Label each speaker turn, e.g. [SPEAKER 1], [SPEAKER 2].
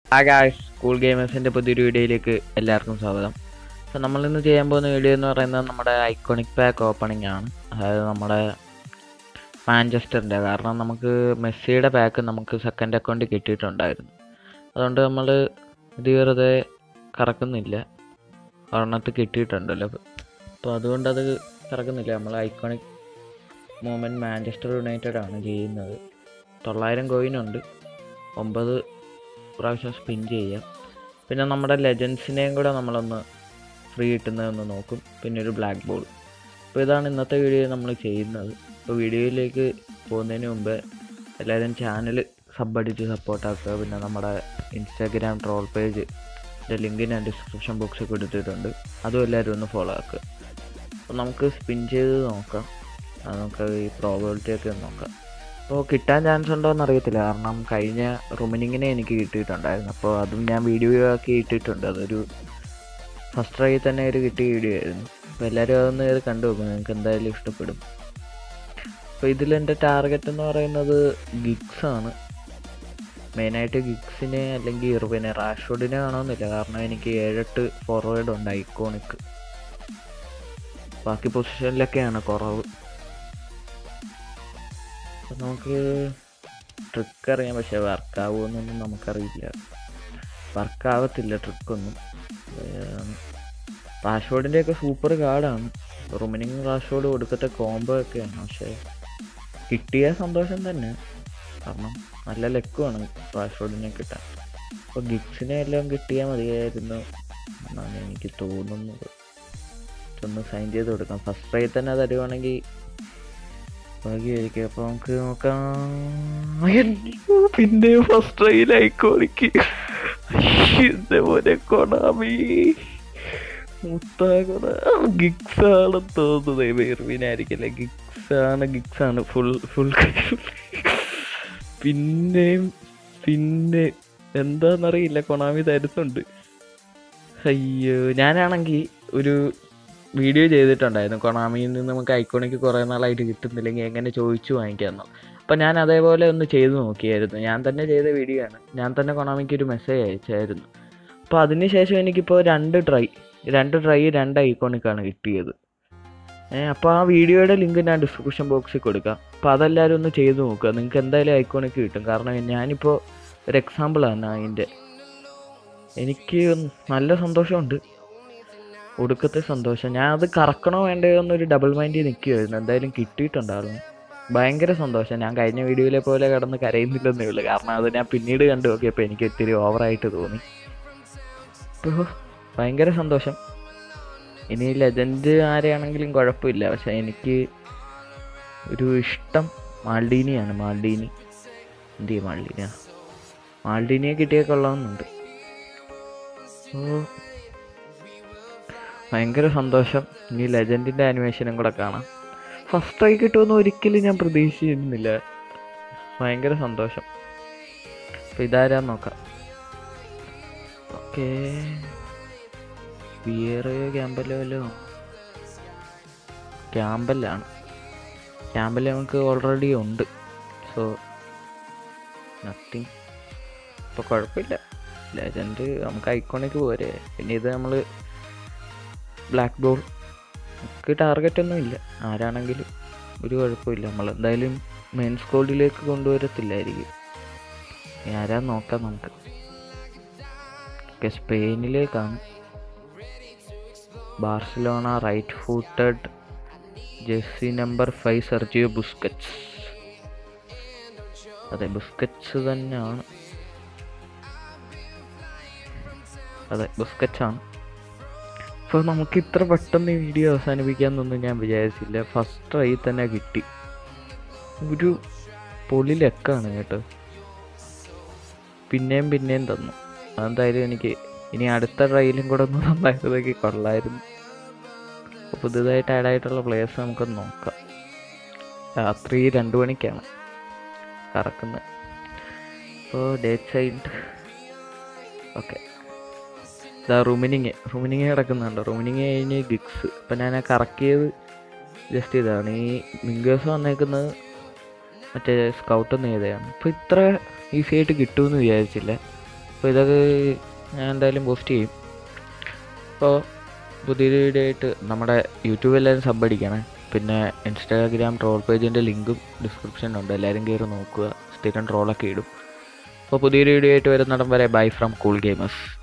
[SPEAKER 1] ആ guys school ഗെയിമേഴ്സിൻ്റെ പുതിയൊരു വീഡിയോയിലേക്ക് എല്ലാവർക്കും സ്വാഗതം അപ്പോൾ നമ്മളിന്ന് ചെയ്യാൻ പോകുന്ന വീഡിയോ എന്ന് പറയുന്നത് നമ്മുടെ ഐക്കോണിക് പാക്ക് ഓപ്പണിംഗ് ആണ് അതായത് നമ്മുടെ മാഞ്ചസ്റ്ററിൻ്റെ കാരണം നമുക്ക് മെസ്സിയുടെ പാക്ക് നമുക്ക് സെക്കൻഡ് അക്കൗണ്ട് കിട്ടിയിട്ടുണ്ടായിരുന്നു അതുകൊണ്ട് നമ്മൾ ഇത് വെറുതെ കറക്കുന്നില്ല ഒരെണ്ണത്ത് കിട്ടിയിട്ടുണ്ടല്ലോ അപ്പോൾ അതുകൊണ്ട് അത് കറക്കുന്നില്ല നമ്മൾ ഐക്കോണിക് മൂമെൻറ്റ് മാഞ്ചസ്റ്റർ യുണൈറ്റഡ് ആണ് ചെയ്യുന്നത് തൊള്ളായിരം കോയിനുണ്ട് ഒമ്പത് പ്രാവശ്യം സ്പിൻ ചെയ്യാം പിന്നെ നമ്മുടെ ലെജൻസിനെയും കൂടെ നമ്മളൊന്ന് ഫ്രീ കിട്ടുന്നതൊന്ന് നോക്കും പിന്നെ ഒരു ബ്ലാക്ക് ബോൾ അപ്പോൾ ഇതാണ് ഇന്നത്തെ വീഡിയോ നമ്മൾ ചെയ്യുന്നത് അപ്പോൾ വീഡിയോയിലേക്ക് പോകുന്നതിന് മുമ്പ് എല്ലാവരും ചാനൽ സബ് അടിച്ച് സപ്പോർട്ടാക്കുക പിന്നെ നമ്മുടെ ഇൻസ്റ്റാഗ്രാം ട്രോൾ പേജ് ലിങ്ക് ഞാൻ ഡിസ്ക്രിപ്ഷൻ ബോക്സിൽ കൊടുത്തിട്ടുണ്ട് അതും എല്ലാവരും ഒന്ന് ഫോളോ ആക്കുക അപ്പോൾ നമുക്ക് സ്പിൻ ചെയ്ത് നോക്കാം അത് നമുക്ക് ഈ പ്രോബിലിറ്റി ഒക്കെ ഒന്ന് നോക്കാം അപ്പോൾ കിട്ടാൻ ചാൻസ് ഉണ്ടോ എന്ന് അറിയത്തില്ല കാരണം കഴിഞ്ഞ റുമിനിങ്ങിനെ എനിക്ക് കിട്ടിയിട്ടുണ്ടായിരുന്നു അപ്പോൾ അതും ഞാൻ വീഡിയോ ആക്കി ഇട്ടിട്ടുണ്ട് അതൊരു ഫസ്റ്റ് ട്രൈ തന്നെ ഒരു കിട്ടിയ വീഡിയോ ആയിരുന്നു അപ്പോൾ എല്ലാവരും അതൊന്ന് കയറി കണ്ടു നോക്കും നിങ്ങൾക്ക് എന്തായാലും ഇഷ്ടപ്പെടും അപ്പോൾ ഇതിൽ എൻ്റെ ടാർഗറ്റ് എന്ന് പറയുന്നത് ഗിഗ്സ് ആണ് മെയിനായിട്ട് ഗിഗ്സിനെ അല്ലെങ്കിൽ ഇർവിനെ റാഷ്വുഡിനെ കാണുമെന്നില്ല കാരണം എനിക്ക് ഏഴെട്ട് ഫോർവേഡ് ഉണ്ട് ഐക്കോണിക്ക് ബാക്കി പൊസിഷനിലൊക്കെയാണ് കുറവ് അപ്പം നമുക്ക് ട്രിക്ക് അറിയാം പക്ഷെ വർക്ക് ആവുമെന്നൊന്നും നമുക്കറിയില്ല വർക്ക് ആവത്തില്ല ട്രിക്കൊന്നും റാഷ്വോഡിൻ്റെ ഒക്കെ സൂപ്പർ കാർഡാണ് റുമിനിങ് റാഷ്വോഡ് കൊടുക്കത്തെ കോംബോ ഒക്കെയാണ് പക്ഷേ കിട്ടിയ സന്തോഷം തന്നെ കാരണം നല്ല ലക്കുമാണ് റാഷ്വോഡിനെ കിട്ടാൻ അപ്പോൾ ഗിഗ്സിനെ എല്ലാം കിട്ടിയാൽ മതിയായിരുന്നു എന്നാണ് എനിക്ക് തോന്നുന്നത് ഒന്ന് സൈൻ ചെയ്ത് കൊടുക്കാം ഫസ്റ്റ് ട്രൈ തന്നെ തരുവാണെങ്കിൽ ഭാഗ്യമായിരിക്കും അപ്പോൾ നമുക്ക് നോക്കാം അയ്യോ, പിന്നെ ഫസ്റ്റ് ട്രൈയിൽ ഐക്കോണിക്ക് എന്റെ പോലെ കൊണാമി മുത്താകൊണ ഗിഗ്സ് ആണെന്ന് തോന്നുന്നത് വേർവിനായിരിക്കില്ല ഗിഗ്സ് ആണ് ഗിഗ്സ് ആണ് ഫുൾ ഫുൾ പിന്നെയും പിന്നെ എന്താന്നറിയില്ല കൊണാമി തരുന്നുണ്ട് അയ്യോ ഞാനാണെങ്കിൽ ഒരു വീഡിയോ ചെയ്തിട്ടുണ്ടായിരുന്നു കൊണാമിയിൽ നിന്ന് നമുക്ക് ഐക്കോണിക്ക് കുറേ നാളായിട്ട് കിട്ടുന്നില്ലെങ്കിൽ എങ്ങനെ ചോദിച്ചു വാങ്ങിക്കാമെന്നോ അപ്പം ഞാൻ അതേപോലെ ഒന്ന് ചെയ്തു നോക്കിയായിരുന്നു ഞാൻ തന്നെ ചെയ്ത വീഡിയോ ആണ് ഞാൻ തന്നെ കൊണാമിക്ക് ഒരു മെസ്സേജ് അയച്ചായിരുന്നു അപ്പോൾ അതിന് ശേഷം എനിക്കിപ്പോൾ രണ്ട് ട്രൈ രണ്ട് ട്രൈ രണ്ട് ഐക്കോണിക്കാണ് കിട്ടിയത് ഏഹ് അപ്പോൾ ആ വീഡിയോയുടെ ലിങ്ക് ഞാൻ ഡിസ്ക്രിപ്ഷൻ ബോക്സിൽ കൊടുക്കാം അപ്പോൾ അതെല്ലാവരും ഒന്ന് ചെയ്ത് നോക്കുക നിങ്ങൾക്ക് എന്തായാലും ഐക്കോണിക്ക് കിട്ടും കാരണം ഞാനിപ്പോൾ ഒരു എക്സാമ്പിളാണ് അതിൻ്റെ എനിക്ക് നല്ല സന്തോഷമുണ്ട് ഒടുക്കത്തെ സന്തോഷം ഞാൻ അത് കറക്കണോ വേണ്ടയോ എന്നൊരു ഡബിൾ മൈൻഡിൽ നിൽക്കുമായിരുന്നു എന്തായാലും കിട്ടിയിട്ടുണ്ടായിരുന്നു ഭയങ്കര സന്തോഷം ഞാൻ കഴിഞ്ഞ വീഡിയോയിലെ പോലെ കിടന്ന് കരയുന്നില്ലെന്നേ ഉള്ളൂ കാരണം അത് ഞാൻ പിന്നീട് കണ്ടു നോക്കിയപ്പോൾ എനിക്ക് ഇത്തിരി ഓവറായിട്ട് തോന്നി അപ്പോൾ ഭയങ്കര സന്തോഷം ഇനി ലെജൻഡ് ആരെയാണെങ്കിലും കുഴപ്പമില്ല പക്ഷെ എനിക്ക് ഒരു ഇഷ്ടം മാൾഡീനിയാണ് മാൾഡീനി എന്ത് ചെയ്യും മാൾഡീനിയ മാൾഡീനിയെ കിട്ടിയാൽ കൊള്ളാമെന്നുണ്ട് അപ്പോൾ ഭയങ്കര സന്തോഷം ഇനി ലെജൻഡിൻ്റെ ആനിമേഷനും കൂടെ കാണാം ഫസ്റ്റ് ട്രൈ കിട്ടുമെന്ന് ഒരിക്കലും ഞാൻ പ്രതീക്ഷിച്ചിരുന്നില്ല ഭയങ്കര സന്തോഷം അപ്പോൾ ഇതാരാ നോക്കാം ഓക്കെ വിയറയോ ക്യാമ്പല്ലോ വല്ലോ ക്യാമ്പല്ലാണ് ക്യാമ്പല് നമുക്ക് ഓൾറെഡി ഉണ്ട് സോ നത്തിങ് ഇപ്പോൾ കുഴപ്പമില്ല ലെജൻഡ് നമുക്ക് ഐക്കോണിക്ക് പോരെ പിന്നെ ഇത് നമ്മൾ ബ്ലാക്ക് ബോൾ നമുക്ക് ടാർഗറ്റ് ഒന്നും ഇല്ല ആരാണെങ്കിലും ഒരു കുഴപ്പമില്ല നമ്മൾ എന്തായാലും മെയിൻ സ്കോഡിലേക്ക് കൊണ്ടുവരത്തില്ലായിരിക്കും ഇനി ആരാ നോക്കാം നമുക്ക് ഓക്കെ സ്പെയിനിലേക്കാണ് ബാർസലോണ റൈറ്റ് ഫൂട്ടഡ് ജെസ്സി നമ്പർ ഫൈവ് സെർജിയോ ബുസ്കറ്റ്സ് അതെ ബുസ്കറ്റ്സ് തന്നെയാണ് അതെ ബുസ്കറ്റ്സ് ആണ് അപ്പോൾ നമുക്ക് ഇത്ര പെട്ടെന്ന് ഈ വീഡിയോ അവസാനിപ്പിക്കാമെന്നൊന്നും ഞാൻ വിചാരിച്ചില്ല ഫസ്റ്റ് ട്രൈ തന്നെ കിട്ടി ഒരു പൊളി ലെക്കാണ് കേട്ടോ പിന്നെയും പിന്നെയും തന്നു അതെന്തായാലും എനിക്ക് ഇനി അടുത്ത ട്രൈയിലും കൂടെ ഒന്ന് തന്നായിരുന്നെങ്കിൽ കൊള്ളായിരുന്നു അപ്പോൾ പുതുതായിട്ട് ആഡ് ആയിട്ടുള്ള പ്ലേയേഴ്സ് നമുക്കൊന്ന് നോക്കാം രാത്രി രണ്ട് മണിക്കാണ് കറക്കുന്നത് അപ്പോൾ ഡേറ്റ് സൈഡ് ഓക്കെ ഇതാ റുമിനിങ് റുമിനിങ് കിടക്കുന്നുണ്ട് റുമിനിങ് കഴിഞ്ഞ് ഗിഗ്സ് അപ്പം ഞാൻ ആ കറക്കിയത് ജസ്റ്റ് ഇതാണ് ഈ മിങ്കേഴ്സ് വന്നേക്കുന്നത് മറ്റേ സ്കൗട്ട് ഒന്ന് ചെയ്തതാണ് അപ്പോൾ ഇത്ര ഈസി ആയിട്ട് കിട്ടുമെന്ന് വിചാരിച്ചില്ല അപ്പോൾ ഇതൊക്കെ ഞാൻ എന്തായാലും പോസ്റ്റ് ചെയ്യും അപ്പോൾ പുതിയൊരു വീഡിയോ ആയിട്ട് നമ്മുടെ യൂട്യൂബ് എല്ലാവരും സബ് അടിക്കണേ പിന്നെ ഇൻസ്റ്റാഗ്രാം ട്രോൾ പേജിൻ്റെ ലിങ്കും ഡിസ്ക്രിപ്ഷനിലുണ്ട് എല്ലാവരും കയറി നോക്കുക സ്ഥിരം ട്രോളൊക്കെ ഇടും അപ്പോൾ പുതിയൊരു വീഡിയോ ആയിട്ട് വരുന്നിടം വരെ ബൈ ഫ്രം കൂൾ ഗെയിമേഴ്സ്